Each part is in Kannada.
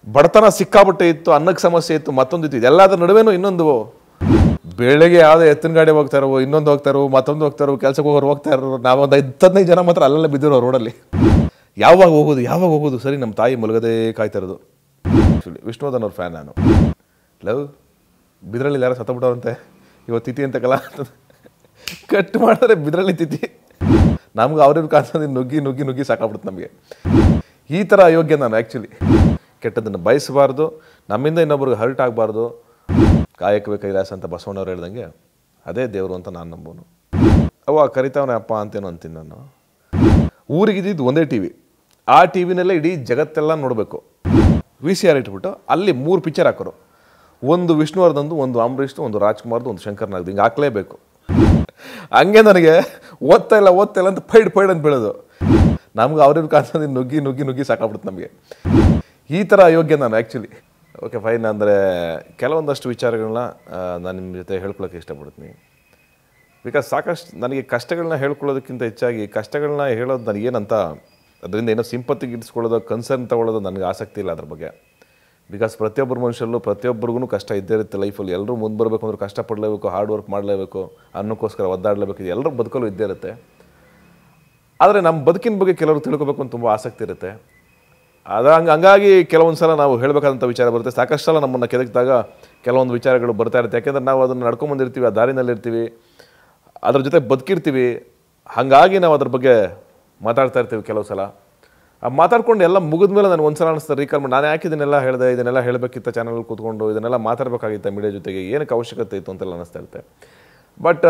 ಬಡತನ ಸಿಕ್ಕಾಬಟ್ಟೆ ಇತ್ತು ಅನ್ನಕ್ಕೆ ಸಮಸ್ಯೆ ಇತ್ತು ಮತ್ತೊಂದು ಇತ್ತು ಇದೆಲ್ಲದರ ನಡುವೆನೂ ಇನ್ನೊಂದು ಬೆಳಗ್ಗೆ ಯಾವುದೇ ಎತ್ತಿನ ಗಾಡಿ ಹೋಗ್ತಾರೋ ಇನ್ನೊಂದು ಹೋಗ್ತಾರೋ ಮತ್ತೊಂದು ಹೋಗ್ತಾರೋ ಕೆಲ್ಸಕ್ಕೆ ಹೋಗೋರು ಹೋಗ್ತಾ ಇರೋರು ನಾವೊಂದು ಹದಿನೈದು ಜನ ಮಾತ್ರ ಅಲ್ಲೆಲ್ಲ ಬಿದ್ದಿರೋ ರೋಡಲ್ಲಿ ಯಾವಾಗ ಹೋಗೋದು ಯಾವಾಗ ಹೋಗೋದು ಸರಿ ನಮ್ಮ ತಾಯಿ ಮಲಗದೇ ಕಾಯ್ತಾ ಇರೋದು Actually, ವಿಷ್ಣುವರ್ಧನ್ ಅವ್ರ ಫ್ಯಾನ್ ನಾನು ಲವ್ ಬಿದ್ರಲ್ಲಿ ಯಾರೋ ಸತ್ತಬಿಟ್ಟವ್ರಂತೆ ಇವತ್ತು ತಿಥಿ ಅಂತ ಕಲ ಕಟ್ ಮಾಡಿದ್ರೆ ಬಿದ್ರಲ್ಲಿ ತಿಥಿ ನಮ್ಗೆ ಅವ್ರಿವ್ರು ಕಾಣಿಸೋದು ನುಗ್ಗಿ ನುಗ್ಗಿ ನುಗ್ಗಿ ಸಾಕಾಗ್ಬಿಡುತ್ತೆ ನಮಗೆ ಈ ಥರ ಅಯೋಗ್ಯ ನಾನು ಆ್ಯಕ್ಚುಲಿ ಕೆಟ್ಟದನ್ನು ಬಯಸಬಾರ್ದು ನಮ್ಮಿಂದ ಇನ್ನೊಬ್ರಿಗೆ ಹರ್ಟ್ ಆಗಬಾರ್ದು ಕಾಯಕವೇ ಕೈಲಾಸ ಅಂತ ಬಸವಣ್ಣವ್ರು ಹೇಳ್ದಂಗೆ ಅದೇ ದೇವರು ಅಂತ ನಾನು ನಂಬೋನು ಅವ ಕರಿತಾವನೆ ಅಪ್ಪ ಅಂತೇನೋ ಅಂತೀನಿ ನಾನು ಊರಿಗಿದ್ದು ಒಂದೇ ಟಿ ವಿ ಆ ಟಿ ವಿನಲ್ಲೇ ಇಡೀ ಜಗತ್ತೆಲ್ಲ ನೋಡಬೇಕು ವಿ ಸಿ ಆರ್ ಇಟ್ಬಿಟ್ಟು ಅಲ್ಲಿ ಮೂರು ಪಿಕ್ಚರ್ ಹಾಕೋರು ಒಂದು ವಿಷ್ಣುವರ್ಧನ್ದು ಒಂದು ಅಂಬರೀಷ್ದು ಒಂದು ರಾಜ್ಕುಮಾರ್ದು ಒಂದು ಶಂಕರ್ನಾಗ್ದು ಹಿಂಗೆ ಹಾಕ್ಲೇಬೇಕು ಹಂಗೆ ನನಗೆ ಓದ್ತಾ ಇಲ್ಲ ಓದ್ತಾ ಇಲ್ಲ ಅಂತ ಪೈಡ್ ಪೈಡ್ ಅಂತ ಬೀಳೋದು ನಮ್ಗೆ ಅವ್ರಿವ್ರು ಕಾಣಿಸೋದು ನುಗ್ಗಿ ನುಗ್ಗಿ ನುಗ್ಗಿ ಸಾಕಾಗ್ಬಿಡುತ್ತೆ ನಮಗೆ ಈ ಥರ ಅಯೋಗ್ಯ ನಾನು ಆ್ಯಕ್ಚುಲಿ ಓಕೆ ಫೈನ್ ಅಂದರೆ ಕೆಲವೊಂದಷ್ಟು ವಿಚಾರಗಳನ್ನ ನಾನು ನಿಮ್ಮ ಜೊತೆ ಹೇಳ್ಕೊಳಕ್ಕೆ ಇಷ್ಟಪಡ್ತೀನಿ ಬಿಕಾಸ್ ಸಾಕಷ್ಟು ನನಗೆ ಕಷ್ಟಗಳನ್ನ ಹೇಳ್ಕೊಳ್ಳೋದಕ್ಕಿಂತ ಹೆಚ್ಚಾಗಿ ಕಷ್ಟಗಳನ್ನ ಹೇಳೋದು ನನಗೇನಂತ ಅದರಿಂದ ಏನೋ ಸಿಂಪತ್ತಿಗೆ ಇಡಿಸ್ಕೊಳ್ಳೋದು ಕನ್ಸರ್ನ್ ತಗೊಳ್ಳೋದು ನನಗೆ ಆಸಕ್ತಿ ಇಲ್ಲ ಅದ್ರ ಬಗ್ಗೆ ಬಿಕಾಸ್ ಪ್ರತಿಯೊಬ್ಬರು ಮನುಷ್ಯರಲ್ಲೂ ಪ್ರತಿಯೊಬ್ಬರಿಗೂ ಕಷ್ಟ ಇದ್ದೇ ಇರುತ್ತೆ ಲೈಫಲ್ಲಿ ಎಲ್ಲರೂ ಮುಂದೆ ಬರಬೇಕು ಅಂದ್ರೆ ಕಷ್ಟಪಡಲೇಬೇಕು ಹಾರ್ಡ್ ವರ್ಕ್ ಮಾಡಲೇಬೇಕು ಅನ್ನೋಕ್ಕೋಸ್ಕರ ಒದ್ದಾಡಲೇಬೇಕು ಇದು ಎಲ್ಲರೂ ಬದುಕಲು ಇದ್ದೇ ಇರುತ್ತೆ ಆದರೆ ನಮ್ಮ ಬದುಕಿನ ಬಗ್ಗೆ ಕೆಲವರು ತಿಳ್ಕೊಬೇಕು ಅಂತ ತುಂಬ ಆಸಕ್ತಿ ಇರುತ್ತೆ ಅದ ಹಂಗೆ ಹಂಗಾಗಿ ಕೆಲವೊಂದು ಸಲ ನಾವು ಹೇಳಬೇಕಾದಂಥ ವಿಚಾರ ಬರುತ್ತೆ ಸಾಕಷ್ಟು ಸಲ ನಮ್ಮನ್ನು ಕೆದಕಿದಾಗ ಕೆಲವೊಂದು ವಿಚಾರಗಳು ಬರ್ತಾ ಇರುತ್ತೆ ಯಾಕೆಂದ್ರೆ ನಾವು ಅದನ್ನು ನಡ್ಕೊಂಬಂದಿರ್ತೀವಿ ಆ ದಾರಿನಲ್ಲಿರ್ತೀವಿ ಅದ್ರ ಜೊತೆ ಬದುಕಿರ್ತೀವಿ ಹಾಗಾಗಿ ನಾವು ಅದ್ರ ಬಗ್ಗೆ ಮಾತಾಡ್ತಾ ಇರ್ತೀವಿ ಕೆಲವು ಸಲ ಆ ಮಾತಾಡ್ಕೊಂಡು ಎಲ್ಲ ಮುಗಿದ ಮೇಲೆ ನಾನು ಒಂದ್ಸಲ ಅನಿಸ್ತಾರೆ ರೀಕಾಲ್ ಮಾಡಿ ನಾನು ಯಾಕೆ ಇದನ್ನೆಲ್ಲ ಹೇಳಿದೆ ಇದನ್ನೆಲ್ಲ ಹೇಳಬೇಕಿತ್ತ ಚಾನಲ್ ಕೂತ್ಕೊಂಡು ಇದನ್ನೆಲ್ಲ ಮಾತಾಡಬೇಕಾಗಿತ್ತ ಮೀಡಿಯಾ ಜೊತೆಗೆ ಏನಕ್ಕೆ ಅವಶ್ಯಕತೆ ಇತ್ತು ಅಂತೆಲ್ಲ ಅನಿಸ್ತಾ ಇರುತ್ತೆ ಬಟ್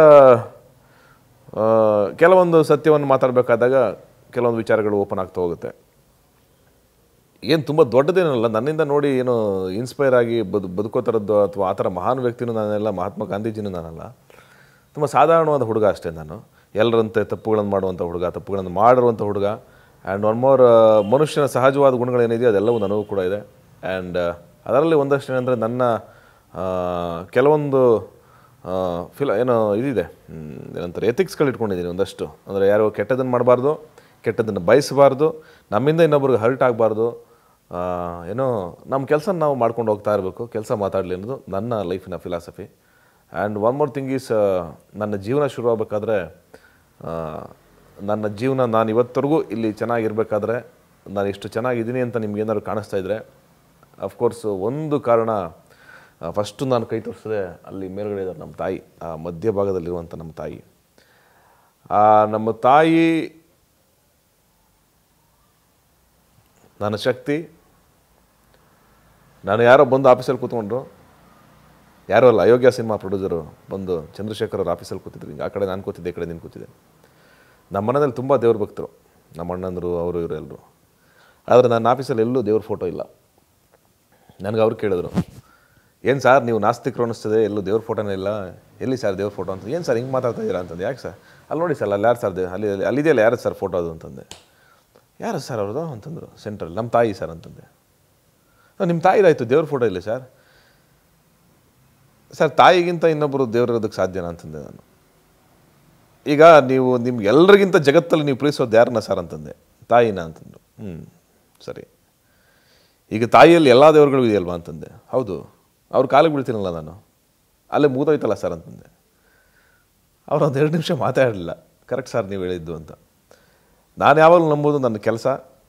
ಕೆಲವೊಂದು ಸತ್ಯವನ್ನು ಮಾತಾಡಬೇಕಾದಾಗ ಕೆಲವೊಂದು ವಿಚಾರಗಳು ಓಪನ್ ಆಗ್ತಾ ಹೋಗುತ್ತೆ ಏನು ತುಂಬ ದೊಡ್ಡದೇನಲ್ಲ ನನ್ನಿಂದ ನೋಡಿ ಏನು ಇನ್ಸ್ಪೈರ್ ಆಗಿ ಬದು ಬದುಕೋ ಥರದ್ದು ಅಥವಾ ಆ ಥರ ಮಹಾನ್ ವ್ಯಕ್ತಿನೂ ನಾನೆಲ್ಲ ಮಹಾತ್ಮ ಗಾಂಧೀಜಿನೂ ನಾನಲ್ಲ ತುಂಬ ಸಾಧಾರಣವಾದ ಹುಡುಗ ಅಷ್ಟೇ ನಾನು ಎಲ್ಲರಂತೆ ತಪ್ಪುಗಳನ್ನು ಮಾಡುವಂಥ ಹುಡುಗ ತಪ್ಪುಗಳನ್ನು ಮಾಡಿರುವಂಥ ಹುಡುಗ ಆ್ಯಂಡ್ ಒನ್ ಮೋರ್ ಮನುಷ್ಯನ ಸಹಜವಾದ ಗುಣಗಳೇನಿದೆಯೋ ಅದೆಲ್ಲವೂ ನನಗೂ ಕೂಡ ಇದೆ ಆ್ಯಂಡ್ ಅದರಲ್ಲಿ ಒಂದಷ್ಟು ಏನಂದರೆ ನನ್ನ ಆ, ಕೆಲವೊಂದು ಫಿಲ ಏನೋ ಇದಿದೆ ಹ್ಮ್, ಏನಂತಾರೆ ಎಥಿಕ್ಸ್ಗಳು ಇಟ್ಕೊಂಡಿದ್ದೀನಿ ಒಂದಷ್ಟು ಅಂದರೆ ಯಾರೋ ಕೆಟ್ಟದನ್ನು ಮಾಡಬಾರ್ದು ಕೆಟ್ಟದನ್ನು ಬಯಸಬಾರ್ದು ನಮ್ಮಿಂದ ಇನ್ನೊಬ್ರಿಗೆ ಹರ್ಟ್ ಆಗಬಾರ್ದು ಏನೋ ನಮ್ಮ ಕೆಲಸ ನಾವು ಮಾಡ್ಕೊಂಡು ಹೋಗ್ತಾ ಇರಬೇಕು ಕೆಲಸ ಮಾತಾಡಲಿ ಅನ್ನೋದು ನನ್ನ ಲೈಫಿನ philosophy and one more thing is ನನ್ನ ಜೀವನ ಶುರುವಾಗಬೇಕಾದ್ರೆ ನನ್ನ ಜೀವನ ನಾನು ಇವತ್ತರೆಗೂ ಇಲ್ಲಿ ಚೆನ್ನಾಗಿರ್ಬೇಕಾದ್ರೆ ನಾನು ಇಷ್ಟು ಚೆನ್ನಾಗಿದ್ದೀನಿ ಅಂತ ನಿಮ್ಗೆ ಏನಾದ್ರು ಕಾಣಿಸ್ತಾ ಇದ್ದರೆ ಅಫ್ಕೋರ್ಸ್ ಒಂದು ಕಾರಣ ಫಸ್ಟು ನಾನು ಕೈ ತೋರಿಸಿದೆ ಅಲ್ಲಿ ಮೇಲ್ಗಡೆ ಇದ್ದಾರೆ ನಮ್ಮ ತಾಯಿ ಆ ಮಧ್ಯಭಾಗದಲ್ಲಿರುವಂಥ ನಮ್ಮ ತಾಯಿ ಆ ನಮ್ಮ ತಾಯಿ ನನ್ನ ಶಕ್ತಿ ನಾನು ಯಾರೋ ಬಂದು ಆಫೀಸಲ್ಲಿ ಕೂತ್ಕೊಂಡ್ರು ಯಾರೋ ಅಲ್ಲ ಅಯೋಗ್ಯ ಸಿನಿಮಾ ಪ್ರೊಡ್ಯೂಸರು ಬಂದು ಚಂದ್ರಶೇಖರ್ ಅವ್ರ ಆಫೀಸಲ್ಲಿ ಕೂತಿದ್ರು ಹಿಂಗೆ ಆ ಕಡೆ ನಾನು ಕೂತಿದ್ದೆ ಈ ಕಡೆ ನೀನು ಕೂತಿದ್ದೆ ನಮ್ಮ ಮನೆಯಲ್ಲಿ ತುಂಬ ದೇವ್ರ ಭಕ್ತರು ನಮ್ಮ ಅಣ್ಣಂದರು ಅವರು ಇವರು ಎಲ್ಲರು ಆದರೆ ನನ್ನ ಆಫೀಸಲ್ಲಿ ಎಲ್ಲೂ ದೇವ್ರ ಫೋಟೋ ಇಲ್ಲ ನನಗೆ ಅವ್ರು ಕೇಳಿದ್ರು ಏನು ಸರ್ ನೀವು ನಾಸ್ತಿಕರು ಅನ್ನಿಸ್ತದೆ ಎಲ್ಲೂ ದೇವ್ರ ಫೋಟೋನೇ ಇಲ್ಲ ಎಲ್ಲಿ ಸರ್ ದೇವ್ರ ಫೋಟೋ ಅಂತ ಏನು ಸರ್ ಹಿಂಗೆ ಮಾತಾಡ್ತಾ ಇದ್ದೀರಾ ಅಂತಂದು ಯಾಕೆ ಸರ್ ಅಲ್ಲಿ ನೋಡಿ ಸರ್ ಅಲ್ಲಿ ಯಾರು ಸರ್ ದೇ ಅಲ್ಲಿ ಅಲ್ಲಿ- ಅಲ್ಲಿದೆಯಲ್ಲ ಯಾರು ಸರ್ ಫೋಟೋ ಅದು ಅಂತಂದೆ ಯಾರು ಸರ್ ಅವ್ರದ್ದು ಅಂತಂದರು ಸೆಂಟ್ರಲ್ ನಮ್ಮ ತಾಯಿ ಸರ್ ಅಂತಂದೆ "ಆ, ನಿಮ್ಮ ತಾಯಿದಾಯ್ತು ದೇವ್ರ ಫೋಟೋ ಇಲ್ಲ ಸರ್ ಸರ್ ತಾಯಿಗಿಂತ ಇನ್ನೊಬ್ಬರು ದೇವ್ರಿರೋದಕ್ಕೆ ಸಾಧ್ಯನಾ ಅಂತಂದೆ ನಾನು ಈಗ ನೀವು ನಿಮ್ಗೆ ಎಲ್ರಿಗಿಂತ ಜಗತ್ತಲ್ಲಿ ನೀವು ಪ್ರೀತಿಸೋದು ಯಾರನ್ನ ಸರ್ ಅಂತಂದೆ ತಾಯಿನ ಅಂತಂದರು ಹ್ಞೂ ಸರಿ ಈಗ ತಾಯಿಯಲ್ಲಿ ಎಲ್ಲ ದೇವರುಗಳು ಇದೆಯಲ್ವಾ ಅಂತಂದೆ ಹೌದು ಅವ್ರ ಕಾಲಿಗೆ ಬೀಳ್ತೀನಲ್ಲ ನಾನು ಅಲ್ಲೇ ಮೂದೋಯ್ತಲ್ಲ ಸರ್ ಅಂತಂದೆ ಅವ್ರು ಒಂದು ಎರಡು ನಿಮಿಷ ಮಾತಾಡಲಿಲ್ಲ ಕರೆಕ್ಟ್ ಸರ್ ನೀವು ಹೇಳಿದ್ದು ಅಂತ ನಾನು ಯಾವಾಗಲೂ ನಂಬೋದು ನನ್ನ ಕೆಲಸ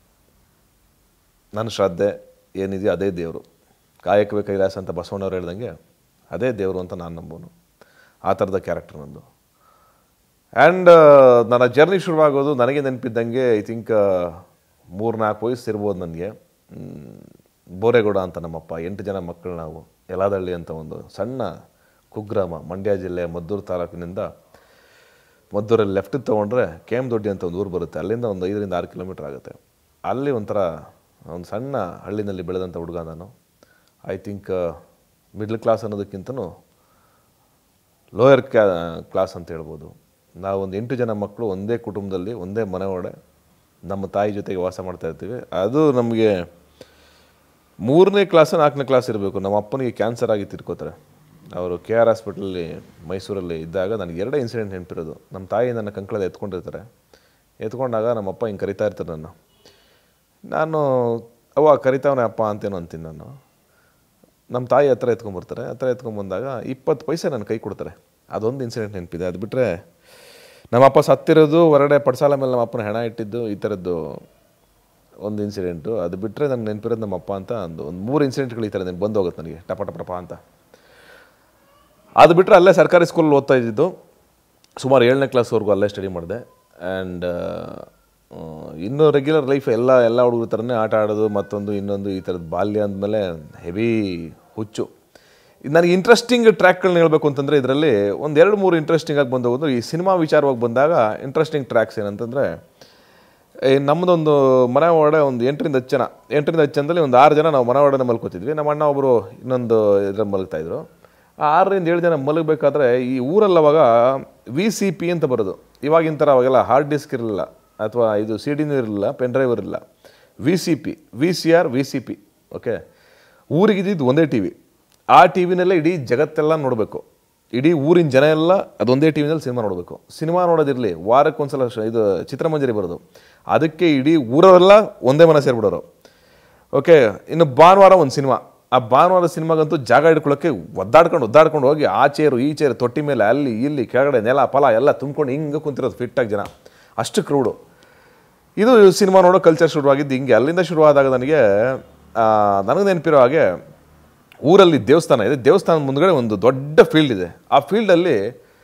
ನನ್ನ ಶ್ರದ್ಧೆ ಏನಿದೆಯೋ ಅದೇ ದೇವರು ಕಾಯಕವೇ ಕೈಲಾಸ ಅಂತ ಬಸವಣ್ಣವ್ರು ಹೇಳ್ದಂಗೆ ಅದೇ ದೇವರು ಅಂತ ನಾನು ನಂಬೋನು ಆ ಥರದ ಕ್ಯಾರೆಕ್ಟರ್ ನಂದು ಆ್ಯಂಡ್ ನನ್ನ ಜರ್ನಿ ಶುರುವಾಗೋದು ನನಗೆ ನೆನಪಿದ್ದಂಗೆ ಐ ಥಿಂಕ್ ಮೂರು ನಾಲ್ಕು ವಯಸ್ಸು ಇರ್ಬೋದು ನನಗೆ ಬೋರೇಗೌಡ ಅಂತ ನಮ್ಮಪ್ಪ ಎಂಟು ಜನ ಮಕ್ಕಳು ನಾವು ಯಲಾದಳ್ಳಿ ಅಂತ ಒಂದು ಸಣ್ಣ ಕುಗ್ರಾಮ ಮಂಡ್ಯ ಜಿಲ್ಲೆ ಮದ್ದೂರು ತಾಲೂಕಿನಿಂದ ಮದ್ದೂರಲ್ಲಿ ಲೆಫ್ಟ್ ತೊಗೊಂಡ್ರೆ ಕೆ ಎಮ್ ದೊಡ್ಡಿ ಅಂತ ಒಂದು ಊರು ಬರುತ್ತೆ ಅಲ್ಲಿಂದ ಒಂದು ಐದರಿಂದ ಆರು ಕಿಲೋಮೀಟ್ರ್ ಆಗುತ್ತೆ ಅಲ್ಲಿ ಒಂಥರ ಒಂದು ಸಣ್ಣ ಹಳ್ಳಿನಲ್ಲಿ ಬೆಳೆದಂಥ ಹುಡುಗ ನಾನು ಐ ಥಿಂಕ್ ಮಿಡ್ಲ್ ಕ್ಲಾಸ್ ಅನ್ನೋದಕ್ಕಿಂತನೂ ಲೋಯರ್ ಕ್ಯಾ ಕ್ಲಾಸ್ ಅಂತ ಹೇಳ್ಬೋದು ನಾವು ಒಂದು ಎಂಟು ಜನ ಮಕ್ಕಳು ಒಂದೇ ಕುಟುಂಬದಲ್ಲಿ ಒಂದೇ ಮನೆ ಒಡೆ ನಮ್ಮ ತಾಯಿ ಜೊತೆಗೆ ವಾಸ ಮಾಡ್ತಾ ಇರ್ತೀವಿ ಅದು ನಮಗೆ ಮೂರನೇ ಕ್ಲಾಸ್ ನಾಲ್ಕನೇ ಕ್ಲಾಸ್ ಇರಬೇಕು ನಮ್ಮ ಅಪ್ಪನಿಗೆ ಕ್ಯಾನ್ಸರ್ ಆಗಿ ತಿರ್ಕೋತಾರೆ ಅವರು ಕೆ ಆರ್ ಹಾಸ್ಪಿಟ್ಲಲ್ಲಿ ಮೈಸೂರಲ್ಲಿ ಇದ್ದಾಗ ನನಗೆ ಎರಡೇ ಇನ್ಸಿಡೆಂಟ್ ನೆನಪಿರೋದು ನಮ್ಮ ತಾಯಿ ನನ್ನ ಕಂಕಳದ ಎತ್ಕೊಂಡಿರ್ತಾರೆ ಎತ್ಕೊಂಡಾಗ ನಮ್ಮ ಅಪ್ಪ ಹಿಂಗೆ ಕರಿತಾ ಇರ್ತಾರೆ ನನ್ನ ನಾನು ಅವ ಕರಿತಾವನೆ ಅಪ್ಪ ಅಂತೇನೋ ಅಂತೀನಿ ನಾನು ನಮ್ಮ ತಾಯಿ ಹತ್ರ ಎತ್ಕೊಂಬರ್ತಾರೆ ಹತ್ರ ಎತ್ಕೊಂಬಂದಾಗ ಇಪ್ಪತ್ತು ಪೈಸೆ ನನ್ನ ಕೈ ಕೊಡ್ತಾರೆ ಅದೊಂದು ಇನ್ಸಿಡೆಂಟ್ ನೆನಪಿದೆ ಅದು ಬಿಟ್ಟರೆ ನಮ್ಮ ಅಪ್ಪ ಸತ್ತಿರೋದು ಹೊರಗಡೆ ಪಡ್ಸಾಲ ಮೇಲೆ ನಮ್ಮ ಅಪ್ಪನ ಹೆಣ ಇಟ್ಟಿದ್ದು ಈ ಥರದ್ದು ಒಂದು ಇನ್ಸಿಡೆಂಟು ಅದು ಬಿಟ್ಟರೆ ನಂಗೆ ನೆನಪಿರೋದು ನಮ್ಮ ಅಪ್ಪ ಅಂತ ಒಂದು ಒಂದು ಮೂರು ಇನ್ಸಿಡೆಂಟ್ಗಳು ಈ ಥರ ನೆನ್ಪು ಬಂದು ಹೋಗುತ್ತೆ ನನಗೆ ಟಪ ಟಪ ಟಪ ಅಂತ ಅದು ಬಿಟ್ಟರೆ ಅಲ್ಲೇ ಸರ್ಕಾರಿ ಸ್ಕೂಲಲ್ಲಿ ಓದ್ತಾ ಇದ್ದಿದ್ದು ಸುಮಾರು ಏಳನೇ ಕ್ಲಾಸ್ವರೆಗೂ ಅಲ್ಲೇ ಸ್ಟಡಿ ಮಾಡಿದೆ ಆ್ಯಂಡ್ ಇನ್ನೂ ರೆಗ್ಯುಲರ್ ಲೈಫ್ ಎಲ್ಲ ಎಲ್ಲ ಹುಡುಗರ ಥರನೇ ಆಟ ಆಡೋದು ಮತ್ತೊಂದು ಇನ್ನೊಂದು ಈ ಥರದ್ದು ಬಾಲ್ಯ ಅಂದಮೇಲೆ ಹೆವಿ ಹುಚ್ಚು ಇದು ನನಗೆ ಇಂಟ್ರೆಸ್ಟಿಂಗ್ ಟ್ರ್ಯಾಕ್ಗಳನ್ನ ಹೇಳ್ಬೇಕು ಅಂತಂದರೆ ಇದರಲ್ಲಿ ಒಂದು ಎರಡು ಮೂರು ಇಂಟ್ರೆಸ್ಟಿಂಗ್ ಆಗಿ ಬಂದು ಹೋಗೋದು ಈ ಸಿನಿಮಾ ವಿಚಾರವಾಗಿ ಬಂದಾಗ ಇಂಟ್ರೆಸ್ಟಿಂಗ್ ಟ್ರ್ಯಾಕ್ಸ್ ಏನಂತಂದರೆ ಈ ನಮ್ಮದೊಂದು ಮನೆ ಒಳಗಡೆ ಒಂದು ಎಂಟರಿಂದ ಹತ್ತು ಜನ ಎಂಟರಿಂದ ಹತ್ತು ಜನದಲ್ಲಿ ಒಂದು ಆರು ಜನ ನಾವು ಮನೆ ಒಳಗಡೆ ಮಲ್ಕೋತಿದ್ವಿ ನಮ್ಮ ಅಣ್ಣ ಒಬ್ಬರು ಇನ್ನೊಂದು ಇದ್ರಲ್ಲಿ ಮಲಗ್ತಾಯಿದ್ರು ಆ ಆರರಿಂದ ಏಳು ಜನ ಮಲಗಬೇಕಾದ್ರೆ ಈ ಊರಲ್ಲಿ ಅವಾಗ ವಿ ಸಿ ಪಿ ಅಂತ ಬರೋದು ಇವಾಗಿನ ಥರ ಅವಾಗೆಲ್ಲ ಹಾರ್ಡ್ ಡಿಸ್ಕ್ ಇರಲಿಲ್ಲ ಅಥವಾ ಇದು ಸಿ ಡಿನೂ ಇರಲಿಲ್ಲ ಪೆನ್ ಡ್ರೈವ್ ಇರಲಿಲ್ಲ V C P V C R V C P okay ಊರಿಗಿದ್ದು ಒಂದೇ ಟಿ ವಿ ಆ ಟಿ ವಿನಲ್ಲೇ ಇಡೀ ಜಗತ್ತೆಲ್ಲ ನೋಡಬೇಕು ಇಡೀ ಊರಿನ ಜನ ಎಲ್ಲ ಅದೊಂದೇ ಟಿ ವಿನಲ್ಲಿ ಸಿನಿಮಾ ನೋಡಬೇಕು ಸಿನಿಮಾ ನೋಡೋದಿರಲಿ ವಾರಕ್ಕೊಂದ್ಸಲ ಶ- ಇದು ಚಿತ್ರಮಂಜರಿ ಬರೋದು ಅದಕ್ಕೆ ಇಡೀ ಊರವರೆಲ್ಲ ಒಂದೇ ಮನೆ ಸೇರಿಬಿಡೋರು ಓಕೆ ಇನ್ನು ಭಾನುವಾರ ಒಂದು ಸಿನಿಮಾ ಆ ಭಾನುವಾರ ಸಿನಿಮಾಗಂತೂ ಜಾಗ ಹಿಡ್ಕೊಳ್ಳೋಕ್ಕೆ ಒದ್ದಾಡ್ಕೊಂಡು ಒದ್ದಾಡ್ಕೊಂಡು ಹೋಗಿ ಆ ಚೇರು ಈ ಚೇರು ತೊಟ್ಟಿ ಮೇಲೆ ಅಲ್ಲಿ ಇಲ್ಲಿ ಕೆಳಗಡೆ ನೆಲ ಫಲ ಎಲ್ಲ ತುಂಬ್ಕೊಂಡು ಹಿಂಗೆ ಕುಂತಿರೋದು ಫಿಟ್ಟಾಗಿ ಜನ ಅಷ್ಟು ಕ್ರೌಡು ಇದು ಸಿನಿಮಾ ನೋಡೋ ಕಲ್ಚರ್ ಶುರುವಾಗಿದ್ದು ಹಿಂಗೆ ಅಲ್ಲಿಂದ ಶುರುವಾದಾಗ ನನಗೆ ಆ, ನನಗೆ ನೆನಪಿರೋ ಹಾಗೆ ಊರಲ್ಲಿ ದೇವಸ್ಥಾನ ಇದೆ ದೇವಸ್ಥಾನದ ಮುಂದ್ಗಡೆ ಒಂದು ದೊಡ್ಡ ಫೀಲ್ಡ್ ಇದೆ ಆ ಫೀಲ್ಡಲ್ಲಿ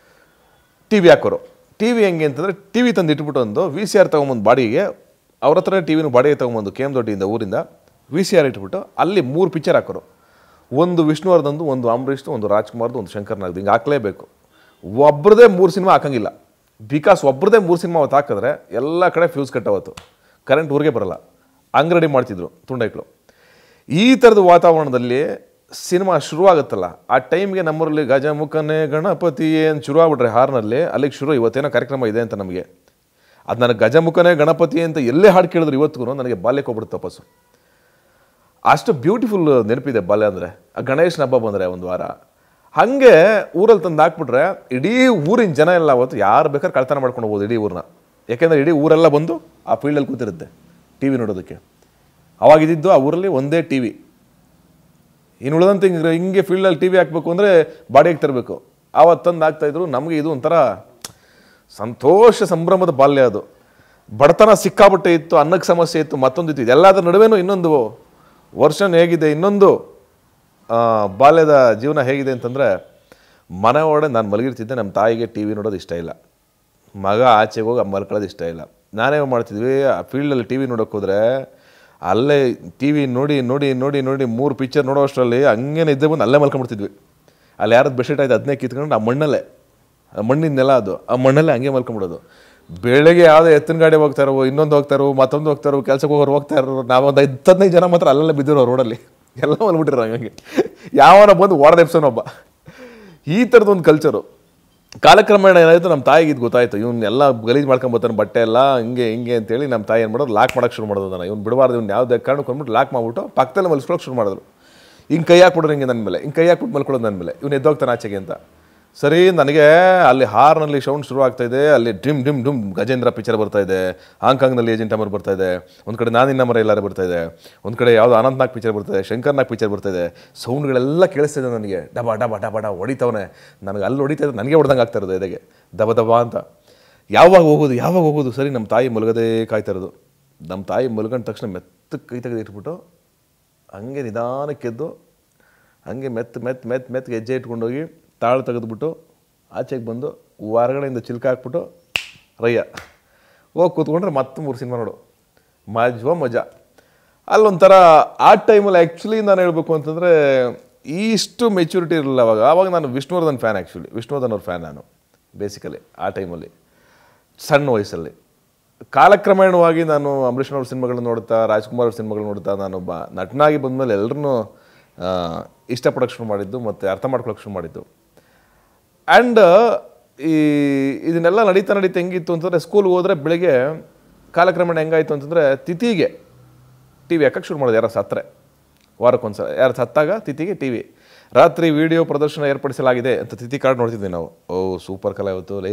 ಟಿ ವಿ ಹಾಕೋರು ಟಿ ವಿ ಹೆಂಗೆ ಅಂತಂದರೆ ಟಿ ವಿ ತಂದು ಇಟ್ಬಿಟ್ಟು ಒಂದು ವಿ ಸಿ ಆರ್ ತೊಗೊಂಬಂದು ಬಾಡಿಗೆ ಅವ್ರ ಹತ್ರ ಟಿ ವಿನ ಬಾಡಿಗೆ ತೊಗೊಂಬಂದು ಕೆ ಎಮ್ ದೊಡ್ಡಿಯಿಂದ ಊರಿಂದ ವಿ ಸಿ ಆರ್ ಇಟ್ಬಿಟ್ಟು ಅಲ್ಲಿ ಮೂರು ಪಿಕ್ಚರ್ ಹಾಕೋರು ಒಂದು ವಿಷ್ಣುವರ್ಧನ್ದು ಒಂದು ಅಂಬರೀಷ್ದು ಒಂದು ರಾಜ್ಕುಮಾರ್ದು ಒಂದು ಶಂಕರ್ನಾಗ್ದು ಹಿಂಗೆ ಹಾಕಲೇಬೇಕು ಒಬ್ರದೇ ಮೂರು ಸಿನಿಮಾ ಹಾಕಂಗಿಲ್ಲ ಬಿಕಾಸ್ ಒಬ್ರದೇ ಮೂರು ಸಿನಿಮಾ ಅವತ್ತು ಹಾಕಿದ್ರೆ ಎಲ್ಲ ಕಡೆ ಫ್ಯೂಸ್ ಕಟ್ ಅವತ್ತು ಕರೆಂಟ್ ಊರಿಗೆ ಬರಲ್ಲ ಹಂಗೆ ರೆಡಿ ಮಾಡ್ತಿದ್ರು ತುಂಡೈಕ್ಳು ಈ ಥರದ ವಾತಾವರಣದಲ್ಲಿ ಸಿನಿಮಾ ಶುರುವಾಗುತ್ತಲ್ಲ ಆ ಟೈಮ್ಗೆ ನಮ್ಮೂರಲ್ಲಿ ಗಜಮುಖನೇ ಗಣಪತಿ ಏನು ಶುರು ಆಗ್ಬಿಟ್ರೆ ಹಾರ್ನಲ್ಲಿ ಅಲ್ಲಿಗೆ ಶುರು ಇವತ್ತೇನೋ ಕಾರ್ಯಕ್ರಮ ಇದೆ ಅಂತ ನಮಗೆ ಅದು ನನಗೆ ಗಜಮುಖನೇ ಗಣಪತಿ ಅಂತ ಎಲ್ಲೇ ಹಾಡು ಕೇಳಿದ್ರು ಇವತ್ತಿಗೂ ನನಗೆ ಬಾಲ್ಯಕ್ಕೆ ಹೋಗ್ಬಿಡುತ್ತೆ ತಪಸ್ಸು ಅಷ್ಟು ಬ್ಯೂಟಿಫುಲ್ ನೆನಪಿದೆ ಬಾಲ್ಯ ಅಂದರೆ ಆ ಗಣೇಶನ ಹಬ್ಬ ಬಂದರೆ ಒಂದು ವಾರ ಹಾಗೆ ಊರಲ್ಲಿ ತಂದು ಹಾಕ್ಬಿಟ್ರೆ ಇಡೀ ಊರಿನ ಜನ ಎಲ್ಲ ಅವತ್ತು ಯಾರು ಬೇಕಾದ್ರೆ ಕಳ್ತನ ಮಾಡ್ಕೊಂಡು ಹೋಗ್ಬೋದು ಇಡೀ ಊರನ್ನ ಯಾಕೆಂದರೆ ಇಡೀ ಊರೆಲ್ಲ ಬಂದು ಆ ಫೀಲ್ಡಲ್ಲಿ ಕೂತಿರುತ್ತೆ ಟಿ ವಿ ನೋಡೋದಕ್ಕೆ ಅವಾಗಿದ್ದು ಆ ಊರಲ್ಲಿ ಒಂದೇ ಟಿ ವಿ ಇನ್ನು ಉಳಿದಂತೆ ಹಿಂಗೆ ಹಿಂಗೆ ಫೀಲ್ಡಲ್ಲಿ ಟಿ ವಿ ಹಾಕಬೇಕು ಅಂದರೆ ಬಾಡಿಗೆ ತರಬೇಕು ಆವತ್ತು ತಂದು ಹಾಕ್ತಾಯಿದ್ರು ನಮಗೆ ಇದು ಒಂಥರ ಸಂತೋಷ ಸಂಭ್ರಮದ ಬಾಲ್ಯ ಅದು ಬಡತನ ಸಿಕ್ಕಾಬಟ್ಟೆ ಇತ್ತು ಅನ್ನಕ್ಕೆ ಸಮಸ್ಯೆ ಇತ್ತು ಮತ್ತೊಂದು ಇತ್ತು ಇದೆಲ್ಲದರ ನಡುವೆನೂ ಇನ್ನೊಂದು ವರ್ಷನ್ ಹೇಗಿದೆ ಇನ್ನೊಂದು ಆ, ಬಾಲ್ಯದ ಜೀವನ ಹೇಗಿದೆ ಅಂತಂದರೆ ಮನೆ ಒಳಗಡೆ ನಾನು ಮಲಗಿರ್ತಿದ್ದೆ ನಮ್ಮ ತಾಯಿಗೆ ಟಿ ವಿ ನೋಡೋದು ಇಷ್ಟ ಇಲ್ಲ ಮಗ ಆಚೆಗೆ ಹೋಗಿ ಮಲ್ಕೊಳ್ಳೋದು ಇಷ್ಟ ಇಲ್ಲ ನಾನೇ ಮಾಡ್ತಿದ್ವಿ ಆ ಫೀಲ್ಡಲ್ಲಿ ಟಿ ವಿ ನೋಡೋಕೆ ಹೋದರೆ ಅಲ್ಲೇ ಟಿ ವಿ ನೋಡಿ ನೋಡಿ ನೋಡಿ ನೋಡಿ ಮೂರು ಪಿಕ್ಚರ್ ನೋಡೋ ಅಷ್ಟರಲ್ಲಿ ಹಂಗೆ ನಿದ್ದೆ ಬಂದು ಅಲ್ಲೇ ಮಲ್ಕೊಂಡ್ಬಿಡ್ತಿದ್ವಿ ಅಲ್ಲಿ ಯಾರದ್ದು ಬೆಡ್ಶೀಟ್ ಆಯ್ತು ಅದನ್ನೇ ಕಿತ್ಕೊಂಡು ಆ ಮಣ್ಣಲ್ಲೇ ಆ ಮಣ್ಣಿನ ನೆಲ ಅದು ಆ ಮಣ್ಣಲ್ಲೇ ಹಂಗೆ ಮಲ್ಕೊಂಡ್ಬಿಡೋದು ಬೆಳಗ್ಗೆ ಯಾವುದೋ ಎತ್ತಿನ ಗಾಡಿ ಹೋಗ್ತಾರೋ ಇನ್ನೊಂದು ಹೋಗ್ತಾರೋ ಮತ್ತೊಂದು ಹೋಗ್ತಾರೋ ಕೆಲ್ಸಕ್ಕೆ ಹೋಗೋರು ಹೋಗ್ತಾರೋ ನಾವು ಒಂದು ಐದು ಹದಿನೈದು ಜನ ಮಾತ್ರ ಅಲ್ಲಲ್ಲೇ ಬಿದ್ದಿರೋ ರೋಡಲ್ಲಿ ಎಲ್ಲ ಮಲ್ಬಿಟ್ಟಿರೋ ಹಂಗೆ ಯಾವನ ಬಂದು ಓಡದ ಎಪ್ಸೋನೊಬ್ಬ ಈ ಥರದ್ದು ಒಂದು ಕಲ್ಚರು ಕಾಲಕ್ರಮೇಣ ಏನಾಯಿತು ನಮ್ಮ ತಾಯಿಗೆ ಇದು ಗೊತ್ತಾಯಿತು ಇವ್ನು ಎಲ್ಲ ಗಲೀಜು ಮಾಡ್ಕೊಂಬರ್ತಾನೆ ಬಟ್ಟೆ ಎಲ್ಲ ಹಿಂಗೆ ಹಿಂಗೆ ಅಂತೇಳಿ ನಮ್ಮ ತಾಯಿ ಏನು ಮಾಡೋದು ಲಾಕ್ ಮಾಡೋಕೆ ಶುರು ಮಾಡೋದು ನಾನು ಇವ್ನು ಬಿಡಬಾರ್ದು ಇವ್ನು ಯಾವುದೇ ಕಾರಣಕ್ಕೆ ಅಂದ್ಬಿಟ್ಟು ಲಾಕ್ ಮಾಡಿಬಿಟ್ಟು ಪಕ್ಕದಲ್ಲಿ ಮಲ್ಸ್ಕೊಳಕ್ಕೆ ಶುರು ಮಾಡಿದ್ರು ಹಿಂಗೆ ಕೈ ಹಾಕ್ಬಿಡ್ರು ಹಿಂಗೆ ನನ್ನ ಮೇಲೆ ಹಿಂಗೆ ಕೈ ಹಾಕ್ಬಿಟ್ಟು ಮಲ್ಕೊಳ್ಳೋದು ನನ್ನ ಮೇಲೆ ಇವ್ನು ಎದ್ದೋಗ್ತಾನೆ ಆಚೆಗೆ ಅಂತ ಸರಿ ನನಗೆ ಅಲ್ಲಿ ಹಾರ್ನಲ್ಲಿ ಸೌಂಡ್ ಶುರು ಆಗ್ತಾ ಇದೆ ಅಲ್ಲಿ ಡಿಮ್ ಡಿಮ್ ಡಿಮ್ ಗಜೇಂದ್ರ ಪಿಕ್ಚರ್ ಬರ್ತಾ ಇದೆ ಹಾಂಗ್ಕಾಂಗ್ನಲ್ಲಿ ಏಜೆಂಟ್ ಅಮರ್ ಬರ್ತಾ ಇದೆ ಒಂದು ಕಡೆ ನಾನಿನ್ನ ಮರ ಎಲ್ಲಾರು ಬರ್ತಾ ಇದೆ ಒಂದು ಕಡೆ ಯಾವುದೋ ಅನಂತ್ನಾಗ್ ಪಿಕ್ಚರ್ ಬರ್ತಾ ಇದೆ ಶಂಕರ್ನಾಗ್ ಪಿಕ್ಚರ್ ಬರ್ತಾ ಇದೆ ಸೌಂಡ್ಗಳೆಲ್ಲ ಕೇಳಿಸ್ತಾ ಇದೆ ನನಗೆ ಡಬ ಡಬ ಡಬ ಡಬ ಹೊಡಿತವನೆ ನನಗೆ ಅಲ್ಲಿ ಹೊಡಿತಾ ಇದೆ ನನಗೆ ಹೊಡೆದಂಗೆ ಆಗ್ತಾ ಇರೋದು ಎದೆಗೆ ದಬ ದಬ ಅಂತ ಯಾವಾಗ ಹೋಗೋದು ಯಾವಾಗ ಹೋಗೋದು ಸರಿ ನಮ್ಮ ತಾಯಿ ಮಲಗದೇ ಕಾಯ್ತಾ ಇರೋದು ನಮ್ಮ ತಾಯಿ ಮಲ್ಕೊಂಡ ತಕ್ಷಣ ಮೆತ್ತಗೆ ಕೈ ತೆಗೆದು ಇಟ್ಬಿಟ್ಟು ಹಂಗೆ ನಿಧಾನಕ್ಕೆದ್ದು ಹಂಗೆ ಮೆತ್ತ ಮೆತ್ತ ಮೆತ್ತ ಮೆತ್ತಗೆ ಹೆಜ್ಜೆ ಇಟ್ಕೊಂಡೋಗಿ ತಾಳು ತೆಗೆದ್ಬಿಟ್ಟು ಆಚೆಗೆ ಬಂದು ಹೊರಗಡೆಯಿಂದ ಚಿಲ್ಕ ಹಾಕ್ಬಿಟ್ಟು ರಯ್ಯ ಹೋಗಿ ಕೂತ್ಕೊಂಡ್ರೆ ಮತ್ತೆ ಮೂರು ಸಿನಿಮಾ ನೋಡು ಮಜ್ವ ಮಜಾ ಅಲ್ಲೊಂಥರ ಆ ಟೈಮಲ್ಲಿ ಆ್ಯಕ್ಚುಲಿ ನಾನು ಹೇಳ್ಬೇಕು ಅಂತಂದರೆ ಇಷ್ಟು ಮೆಚುರಿಟಿ ಇರಲಿಲ್ಲ ಅವಾಗ ಆವಾಗ ನಾನು ವಿಷ್ಣುವರ್ಧನ್ ಫ್ಯಾನ್ ಆ್ಯಕ್ಚುಲಿ ವಿಷ್ಣುವರ್ಧನ್ ಅವ್ರ ಫ್ಯಾನ್ ನಾನು ಬೇಸಿಕಲಿ ಆ ಟೈಮಲ್ಲಿ ಸಣ್ಣ ವಯಸ್ಸಲ್ಲಿ ಕಾಲಕ್ರಮೇಣವಾಗಿ ನಾನು ಅಂಬರೀಷ್ನವ್ರ ಸಿನಿಮಾಗಳನ್ನ ನೋಡ್ತಾ ರಾಜ್ಕುಮಾರ್ ಅವ್ರ ಸಿನಿಮಾಗಳು ನೋಡ್ತಾ ನಾನೊಬ್ಬ ನಟನಾಗಿ ಬಂದಮೇಲೆ ಎಲ್ಲರನ್ನೂ ಇಷ್ಟಪಡೋಕ್ಕೆ ಶುರು ಮಾಡಿದ್ದು ಮತ್ತು ಅರ್ಥ ಮಾಡ್ಕೊಳಕ್ಕೆ ಶುರು ಮಾಡಿದ್ದು ಆ್ಯಂಡ್ ಈ ಇದನ್ನೆಲ್ಲ ನಡೀತಾ ನಡೀತಾ ಹೆಂಗಿತ್ತು ಅಂತಂದರೆ ಸ್ಕೂಲ್ಗೆ ಹೋದರೆ ಬೆಳಿಗ್ಗೆ ಕಾಲಕ್ರಮೇಣ ಹೆಂಗಾಯಿತು ಅಂತಂದರೆ ತಿಥಿಗೆ ಟಿ ವಿ ಹಾಕಕ್ಕೆ ಶುರು ಮಾಡೋದು ಯಾರು ಸತ್ತರೆ ವಾರಕ್ಕೊಂದ್ಸಲ ಯಾರು ಸತ್ತಾಗ ತಿಥಿಗೆ ಟಿ ವಿ ರಾತ್ರಿ ವಿಡಿಯೋ ಪ್ರದರ್ಶನ ಏರ್ಪಡಿಸಲಾಗಿದೆ ಅಂತ ತಿಥಿ ಕಾರ್ಡ್ ನೋಡ್ತಿದ್ವಿ ನಾವು ಓ ಸೂಪರ್ ಕಲಾ ಇವತ್ತು ಲೈ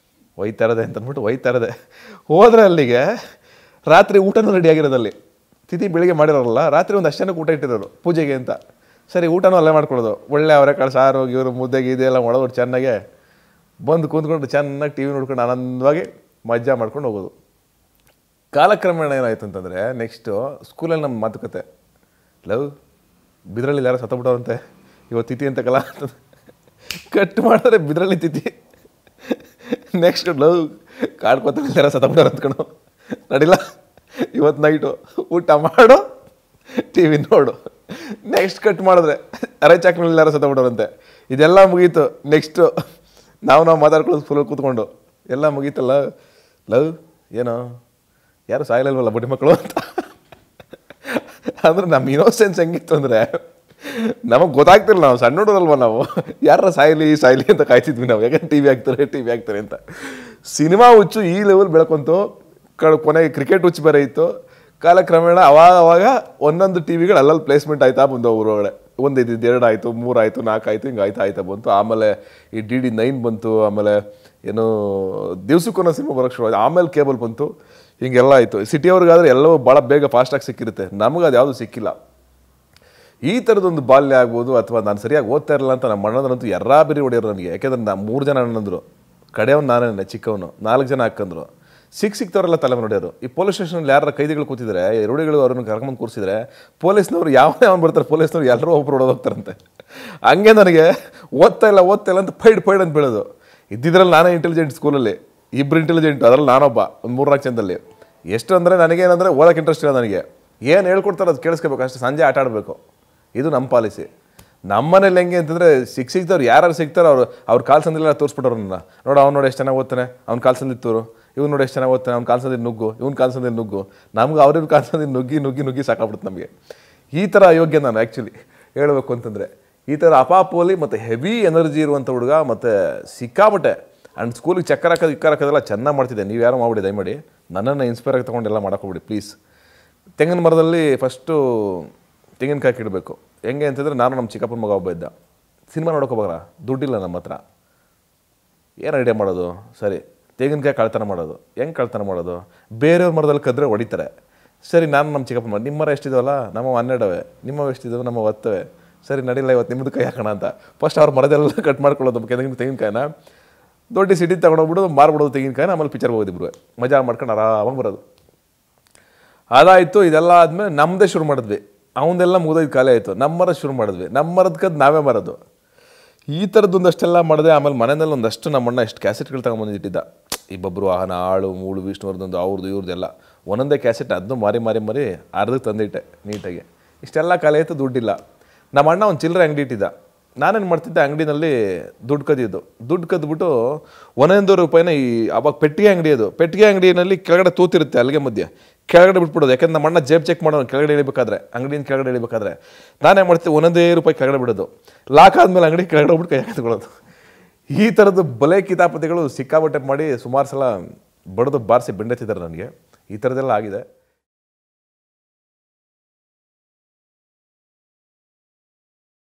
ಒಯ್ತಾ ಇರೋದೆ ಅಂತ ಅಂದ್ಬಿಟ್ಟು ಒಯ್ತಾ ಇರೋದೆ ಹೋದ್ರೆ ಅಲ್ಲಿಗೆ ರಾತ್ರಿ ಊಟನೂ ರೆಡಿ ಆಗಿರೋದು ಅಲ್ಲಿ ತಿಥಿ ಬೆಳಿಗ್ಗೆ ಮಾಡಿರೋರಲ್ಲ ರಾತ್ರಿ ಒಂದು ಅಷ್ಟು ಜನಕ್ಕೆ ಊಟ ಇಟ್ಟಿರೋರು ಪೂಜೆಗೆ ಅಂತ ಸರಿ ಊಟನೂ ಅಲ್ಲೇ ಮಾಡ್ಕೊಳ್ಳೋದು ಒಳ್ಳೆ ಅವರೆಕಾಳು ಸಾರು ಇವರು ಮುದ್ದೆಗೆ ಇದೆಲ್ಲ ಮಾಡೋದು ಚೆನ್ನಾಗೆ ಬಂದು ಕೂತ್ಕೊಂಡು ಚೆನ್ನಾಗಿ ಟಿ ವಿ ನೋಡ್ಕೊಂಡು ಆನಂದವಾಗಿ ಮಜಾ ಮಾಡ್ಕೊಂಡು ಹೋಗೋದು ಕಾಲಕ್ರಮೇಣ ಏನಾಯ್ತು ಅಂತಂದರೆ ನೆಕ್ಸ್ಟು ಸ್ಕೂಲಲ್ಲಿ ನಮ್ಮ ಮಾತುಕತೆ ಲವ್ ಬಿದ್ರಲ್ಲಿ ಯಾರೋ ಸತ್ತಬಿಟ್ಟವಂತೆ ಇವತ್ತು ತಿಥಿ ಅಂತ ಕಲ ಕಟ್ ಮಾಡಿದ್ರೆ ಬಿದ್ರಲ್ಲಿ ತಿಥಿ ನೆಕ್ಸ್ಟ್ ಲವ್ ಕಾಡ್ಕೊತ ಯಾರೋ ಸತ್ತಬಿಟ್ಟಾರ ಅಂದ್ಕೊಂಡು ನಡಿಲ್ಲ ಇವತ್ತು ನೈಟು ಊಟ ಮಾಡು ಟಿ ವಿ ನೋಡು ನೆಕ್ಸ್ಟ್ ಕಟ್ ಮಾಡಿದ್ರೆ ಅರೆ ಚಾಕ್ನಲ್ಲಿ ಯಾರೋ ಸತ್ತಬಿಟ್ಟವ್ರಂತೆ ಇದೆಲ್ಲ ಮುಗೀತು ನೆಕ್ಸ್ಟು ನಾವು ನಾವು ಮಾತಾಡ್ಕೊಳ್ಳೋದು ಫುಲ್ ಕೂತ್ಕೊಂಡು ಎಲ್ಲ ಮುಗೀತಲ್ಲ ಲವ್ ಏನೋ ಯಾರು ಸಾಯಲಿಲ್ವಲ್ಲ ಬಡ್ಡಿ ಮಕ್ಕಳು ಅಂತ ಅಂದ್ರೆ ನಮ್ಮ ಇನೋಸೆನ್ಸ್ ಹೆಂಗಿತ್ತು ಅಂದರೆ ನಮಗೆ ಗೊತ್ತಾಗ್ತಿಲ್ಲ ನಾವು ಸಣ್ಣ ಹುಡುಗರಲ್ವ ನಾವು ಯಾರ ಸಾಯಲಿ ಸಾಯಲಿ ಅಂತ ಕಾಯ್ತಿದ್ವಿ ನಾವು ಯಾಕಂದ್ರೆ ಟಿ ವಿ ಹಾಕ್ತಾರೆ ಟಿ ವಿ ಹಾಕ್ತಾರೆ ಅಂತ ಸಿನಿಮಾ ಹುಚ್ಚು ಈ ಲೆವೆಲ್ ಬೆಳ್ಕೊಂತು ಕ ಕೊನೆಗೆ ಕ್ರಿಕೆಟ್ ಹುಚ್ಚು ಬೇರೆ ಇತ್ತು ಕಾಲಕ್ರಮೇಣ ಅವಾಗ ಅವಾಗ ಒಂದೊಂದು ಟಿ ವಿಗಳು ಅಲ್ಲಲ್ಲಿ ಪ್ಲೇಸ್ಮೆಂಟ್ ಆಯ್ತಾ ಬಂದು ಊರೊಳಗಡೆ ಒಂದು ಇದ್ದಿದ್ದು ಎರಡು ಆಯಿತು ಮೂರು ಆಯಿತು ನಾಲ್ಕು ಆಯಿತು ಹಿಂಗೆ ಆಯ್ತಾ ಆಯ್ತಾ ಬಂತು ಆಮೇಲೆ ಈ ಡಿ ಡಿ ನೈನ್ ಬಂತು ಆಮೇಲೆ ಏನು ದಿವ್ಸಕ್ಕೊಂದೊಂದು ಸಿನಿಮಾ ಬರೋಕ್ಕೆ ಶುರು ಆಯ್ತು ಆಮೇಲೆ ಕೇಬಲ್ ಬಂತು ಹಿಂಗೆಲ್ಲ ಆಯಿತು ಸಿಟಿಯವ್ರಿಗಾದ್ರೆ ಎಲ್ಲವೂ ಭಾಳ ಬೇಗ ಫಾಸ್ಟಾಗಿ ಸಿಕ್ಕಿರುತ್ತೆ ನಮಗೆ ಅದು ಯಾವುದು ಸಿಕ್ಕಿಲ್ಲ ಈ ಥರದೊಂದು ಬಾಲ್ಯ ಆಗ್ಬೋದು ಅಥವಾ ನಾನು ಸರಿಯಾಗಿ ಓದ್ತಾ ಇರಲ್ಲ ಅಂತ ನಮ್ಮ ಅಣ್ಣಂದ್ರಂತೂ ಎರ್ರಾ ಬಿರಿ ಹೊಡೆಯೋರು ನನಗೆ ಯಾಕೆಂದ್ರೆ ನಾ ಮೂರು ಜನ ಅಣ್ಣಂದ್ರು ಕಡೆಯವನು ನಾನೇ ಚಿಕ್ಕವನು ನಾಲ್ಕು ಜನ ಹಾಕಂದ್ರು ಸಿಕ್ ಸಿಕ್ತವರೆಲ್ಲ ತಲೆ ಹೊಡೆಯೋರು ಈ ಪೊಲೀಸ್ ಸ್ಟೇಷನಲ್ಲಿ ಯಾರ ಕೈದಿಗಳು ಕೂತಿದ್ರೆ ರೂಢಿಗಳು ಅವ್ರನ್ನ ಕರ್ಕೊಂಡು ಕೂರಿಸಿದ್ರೆ ಪೊಲೀಸ್ನವ್ರು ಯಾವನೇ ಅವ್ನು ಬರ್ತಾರೆ ಪೊಲೀಸ್ನವ್ರು ಎಲ್ಲರೂ ಒಬ್ರು ಹೊಡೆದು ಹೋಗ್ತಾರಂತೆ ಹಂಗೆ ನನಗೆ ಓದ್ತಾ ಇಲ್ಲ ಓದ್ತಾ ಇಲ್ಲ ಅಂತ ಫೈಡ್ ಫೈಡ್ ಅಂತ ಬೀಳೋದು ಇದ್ದಿದ್ರಲ್ಲಿ ನಾನೇ ಇಂಟೆಲಿಜೆಂಟ್ ಸ್ಕೂಲಲ್ಲಿ ಇಬ್ಬರು ಇಂಟೆಲಿಜೆಂಟ್ ಅದರಲ್ಲಿ ನಾನೊಬ್ಬ ಒಂದು ಮೂರ್ನಾಲ್ಕು ಜನದಲ್ಲಿ ಎಷ್ಟು ಅಂದರೆ ನನಗೇನಂದರೆ ಓದೋಕೆ ಇಂಟ್ರೆಸ್ಟ್ ಇಲ್ಲ ನನಗೆ ಏನು ಹೇಳ್ಕೊಡ್ತಾರೆ ಅದು ಕೇಳಿಸ್ಕೋಬೇಕು ಅಷ್ಟೇ ಸಂಜೆ ಆಟ ಆಡಬೇಕು ಇದು ನಮ್ಮ ಪಾಲಿಸಿ ನಮ್ಮನೇಲಿ ಹೆಂಗೆ ಅಂತಂದರೆ ಸಿಕ್ ಸಿಗ್ತವ್ರು ಯಾರು ಸಿಗ್ತಾರೋ ಅವ್ರು ಅವ್ರ ಕಾಲ್ ಸಂದಿಲ್ಲ ತೋರಿಸ್ಬಿಟ್ಟವ್ರು ನನ್ನ ನೋಡು ಅವ್ನು ನೋಡಿ ಎಷ್ಟು ಚೆನ್ನಾಗಿ ಓದ್ತಾನೆ ಅವ್ನ ಕಾಲ್ ಸಂದಿದ್ದು ತೋರು ಇವ್ನು ನೋಡಿ ಎಷ್ಟು ಚೆನ್ನಾಗಿ ಓದ್ತಾನೆ ಅವ್ನ ಕಾಲ್ ಸಂದಿದ್ದು ನುಗ್ಗು ಇವ್ನ ಕಾಲ್ ಸಂದಿದ್ದು ನುಗ್ಗು ನಮ್ಗೆ ಅವ್ರಿವ್ರ ಕಾಲ್ ಸಂದಿದ್ದು ನುಗ್ಗಿ ನುಗ್ಗಿ ನುಗ್ಗಿ ಸಾಕಾಗ್ಬಿಡುತ್ತೆ ನಮಗೆ ಈ ಥರ ಅಯೋಗ್ಯ ನಾನು ಆ್ಯಕ್ಚುಲಿ ಹೇಳಬೇಕು ಅಂತಂದರೆ ಈ ಥರ ಅಪಾಪೋಲಿ ಮತ್ತು ಹೆವಿ ಎನರ್ಜಿ ಇರುವಂಥ ಹುಡುಗ ಮತ್ತು ಸಿಕ್ಕಾಬಟ್ಟೆ ಆ್ಯಂಡ್ ಸ್ಕೂಲಿಗೆ ಚಕ್ಕರ್ ಹಾಕೋದು ಇಕ್ಕರ್ ಹಾಕೋದೆಲ್ಲ ಚೆನ್ನಾಗಿ ಮಾಡ್ತಿದ್ದೆ ನೀವು ಯಾರು ಮಾಡ್ಬಿಡಿ ದಯಮಾಡಿ ನನ್ನನ್ನು ಇನ್ಸ್ಪೈರ್ ಆಗಿ ತೊಗೊಂಡೆಲ್ಲ ಮಾಡೋಕ್ಕೋಗ್ಬಿಡಿ ಪ್ಲೀಸ್ ತೆಂಗಿನ ಮರದಲ್ಲಿ ಫಸ್ಟು ತೆಂಗಿನಕಾಯಿ ಇಡಬೇಕು ಹೆಂಗೆ ಅಂತಂದರೆ ನಾನು ನಮ್ಮ ಚಿಕ್ಕಪ್ಪನ ಮಗ ಒಬ್ಬ ಇದ್ದ ಸಿನಿಮಾ ನೋಡೋಕೋಬಾರ ದುಡ್ಡಿಲ್ಲ ನಮ್ಮ ಹತ್ರ ಏನು ಐಡಿಯಾ ಮಾಡೋದು ಸರಿ ತೆಂಗಿನಕಾಯಿ ಕಳ್ತನ ಮಾಡೋದು ಹೆಂಗೆ ಕಳ್ತನ ಮಾಡೋದು ಬೇರೆಯವ್ರ ಮರದಲ್ಲಿ ಕದ್ರೆ ಹೊಡಿತಾರೆ ಸರಿ ನಾನು ನಮ್ಮ ಚಿಕ್ಕಪ್ಪ ಮರ ನಿಮ್ಮ ಮರ ಎಷ್ಟಿದಾವಲ್ಲ ನಮ್ಮ ಹನ್ನೆರಡವೆ ನಿಮ್ಮ ಎಷ್ಟಿದಾವೆ ನಮ್ಮ ಹತ್ತವೆ ಸರಿ ನಡಿಲ್ಲ ಇವತ್ತು ನಿಮ್ಮದು ಕೈ ಹಾಕೋಣ ಅಂತ ಫಸ್ಟ್ ಅವ್ರ ಮರದೆಲ್ಲ ಕಟ್ ಮಾಡ್ಕೊಳ್ಳೋದು ತೆಂಗಿನ ತೆಂಗಿನಕಾಯಿನ ದೊಡ್ಡ ಸಿಟಿ ತಗೊಂಡೋಗ್ಬಿಡೋದು ಮಾರ್ಬಿಡೋದು ತೆಂಗಿನಕಾಯಿನ ಆಮೇಲೆ ಪಿಕ್ಚರ್ ಹೋಗೋದಿಬ್ರು ಮಜಾ ಮಾಡ್ಕೊಂಡು ಆರಾಮಾಗಿ ಬರೋದು ಅದಾಯಿತು ಇದೆಲ್ಲ ಆದಮೇಲೆ ನಮ್ಮದೇ ಶುರು ಮಾಡಿದ್ವಿ ಅವನದೆಲ್ಲ ಮುಗಿದೈದು ಖಾಲಿ ಆಯಿತು ನಮ್ಮ ಮರ ಶುರು ಮಾಡಿದ್ವಿ ನಮ್ಮ ಮರದ ಕದ್ದು ನಾವೇ ಮರದು ಈ ಥರದ್ದು ಒಂದಷ್ಟೆಲ್ಲ ಮಾಡಿದೆ ಆಮೇಲೆ ಮನೆಯಲ್ಲಿ ಒಂದಷ್ಟು ನಮ್ಮಣ್ಣ ಎಷ್ಟು ಕ್ಯಾಸೆಟ್ಗಳು ತಗೊಂಬಂದಿಟ್ಟಿದ್ದ ಈ ಬಬ್ರು ವಾಹನ ಆಳು ಮೂಳು ವಿಷ್ಣುವರ್ಧನ್ದು ಅವ್ರದ್ದು ಇವ್ರದ್ದೆಲ್ಲ ಒಂದೊಂದೇ ಕ್ಯಾಸೆಟ್ ಅದನ್ನು ಮಾರಿ ಮಾರಿ ಮಾರಿ ಅರ್ಧಕ್ಕೆ ತಂದಿಟ್ಟೆ ನೀಟಾಗಿ ಇಷ್ಟೆಲ್ಲ ಖಾಲಿ ಆಯಿತು ದುಡ್ಡಿಲ್ಲ ನಮ್ಮ ಅಣ್ಣ ಒಂದು ಚಿಲ್ಲರೆ ಅಂಗಡಿ ಇಟ್ಟಿದ್ದ ನಾನೇನು ಮಾಡ್ತಿದ್ದೆ ಅಂಗಡಿನಲ್ಲಿ ದುಡ್ಡು ಕದಿದ್ದು ದುಡ್ಡು ಕದ್ಬಿಟ್ಟು ಒಂದೊಂದು ರೂಪಾಯಿನ ಈ ಅವಾಗ ಪೆಟ್ಟಿಗೆ ಅಂಗಡಿ ಅದು ಪೆಟ್ಟಿಗೆ ಅಂಗಡಿನಲ್ಲಿ ಕೆಳಗಡೆ ತೂತಿರುತ್ತೆ ಅಲ್ಲಿಗೆ ಮಧ್ಯೆ ಕೆಳಗಡೆ ಬಿಟ್ಬಿಡೋದು ಯಾಕಂದ್ರೆ ನಮ್ಮ ಅಣ್ಣ ಜೇಬ್ ಚೆಕ್ ಮಾಡೋನು ಕೆಳಗಡೆ ಇಳಿಬೇಕಾದ್ರೆ ಅಂಗಡಿಯಿಂದ ಕೆಳಗಡೆ ಇಳಿಬೇಕಾದ್ರೆ ನಾನೇ ಮಾಡ್ತಿದ್ದೆ ಒಂದೊಂದೇ ರೂಪಾಯಿ ಕೆಳಗಡೆ ಬಿಡೋದು ಲಾಕ್ ಆದ್ಮೇಲೆ ಅಂಗಡಿ ಕೆಳಗಡೆ ಹೋಗ್ಬಿಟ್ಟು ಕೈ ಹಾಕಿಕೊಳ್ಳೋದು ಈ ಥರದ್ದು ಬಲೆ ಕಿತಾಪತಿಗಳು ಸಿಕ್ಕಾಬಟ್ಟೆ ಮಾಡಿ ಸುಮಾರು ಸಲ ಬಡ್ದು ಬಾರಿಸಿ ಬೆಂಡೆತ್ತಿದ್ದಾರೆ ನನಗೆ ಈ ಥರದ್ದೆಲ್ಲ ಆಗಿದೆ